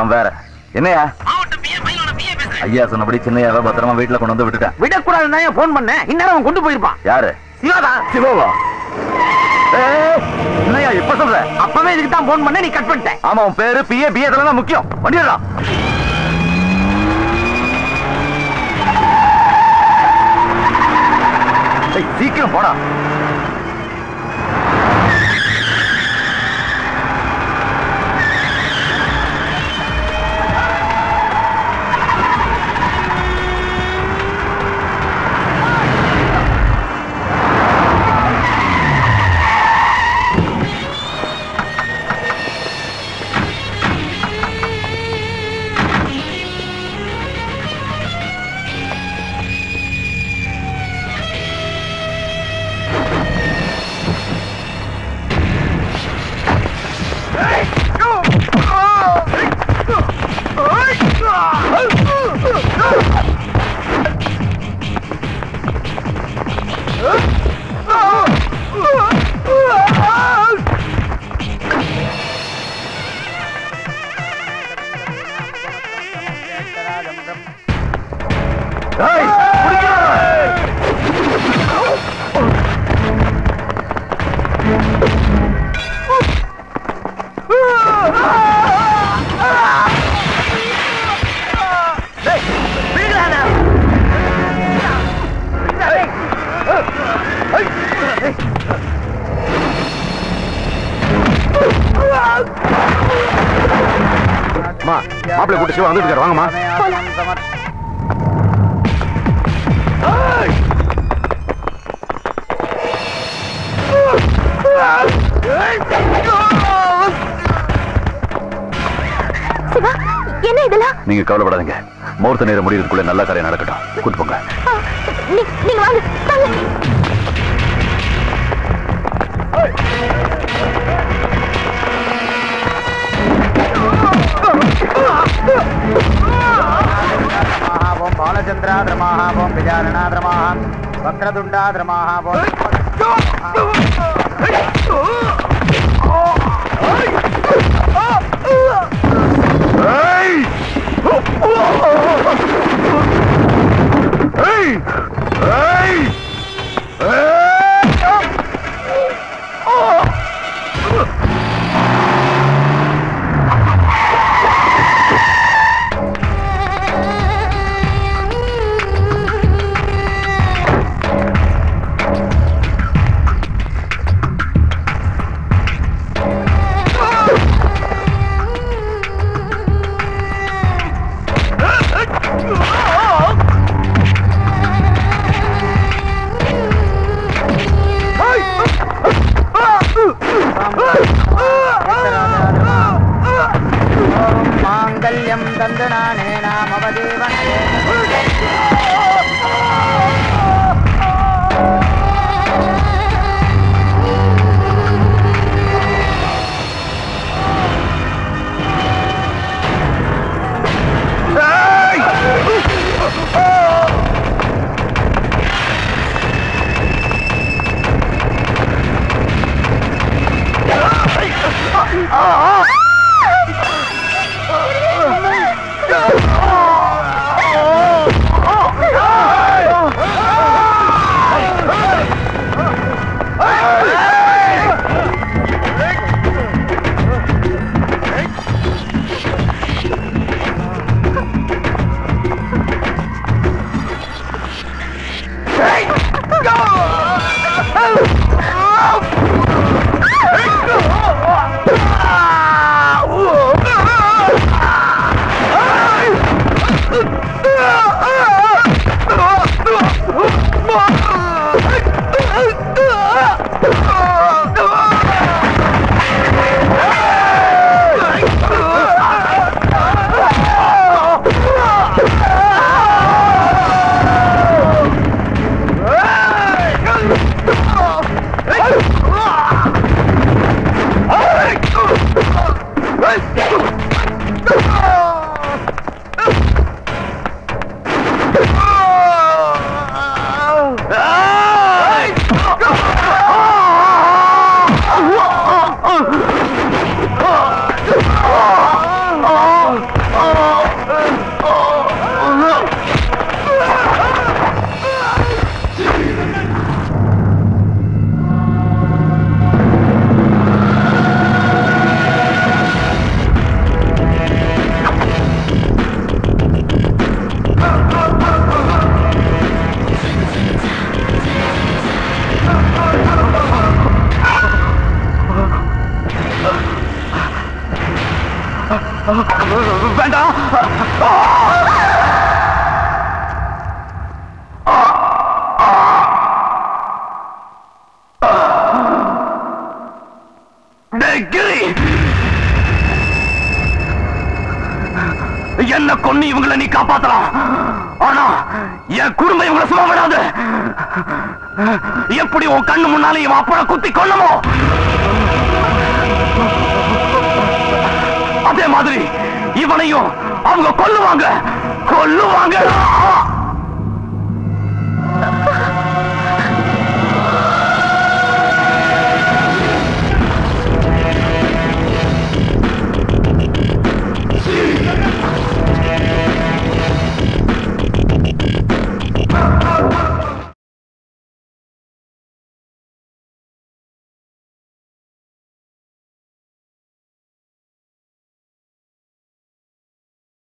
அதெல்லாம் வேற என்னையா ஐயா சொன்னபடி சின்னையாவை பத்திரமா வீட்டுல கொண்டு வந்து விட்டுட்டேன் விடக்கூடாதுன்னு தான் போன் பண்ணேன் இந்நேரம் அவன் கொண்டு போயிருப்பான் யாரு சிவாதான் சிவாவா ஏய், என்னய்யா இப்ப சொல்ற அப்பவே இதுக்கு தான் போன் பண்ண நீ கட் பண்ணிட்ட ஆமா உன் பேரு பிஏ பிஏ தான் முக்கியம் வண்டிடா சீக்கிரம் போடா ஏய், பிடிக்கிறா. டேய், பிடிக்கிறானே. ஏய், ஏய், ஏய். அம்மா மாப்பிள்ளை கூட்டி சிவா வந்துட்டு இருக்காரு வாங்கம்மா சிவா என்ன இதெல்லாம் நீங்க கவலைப்படாதீங்க முகூர்த்த நேரம் முடியறதுக்குள்ள நல்ல காரியம் நடக்கட்டும் கூட்டு போங்க ஆ, நீ- நீங்க வாங்க வாங்க ஓம் பாலச்சந்திராதிரமாக ஓம் விஜாரணாதிரமாக வக்ரதுண்டாதிரமாக ஓம் வேண்டாம் டேய் கிரி என்ன கொன்னு இவங்களை நீ காப்பாத்தலாம் ஆனா என் குடும்பம் இவங்களை சும்மா விடாது எப்படி உன் கண்ணு முன்னாலே இவன் அப்பட குத்தி கொல்லமோ அதே மாதிரி இவனையும் அவங்க கொல்லுவாங்க கொல்லுவாங்க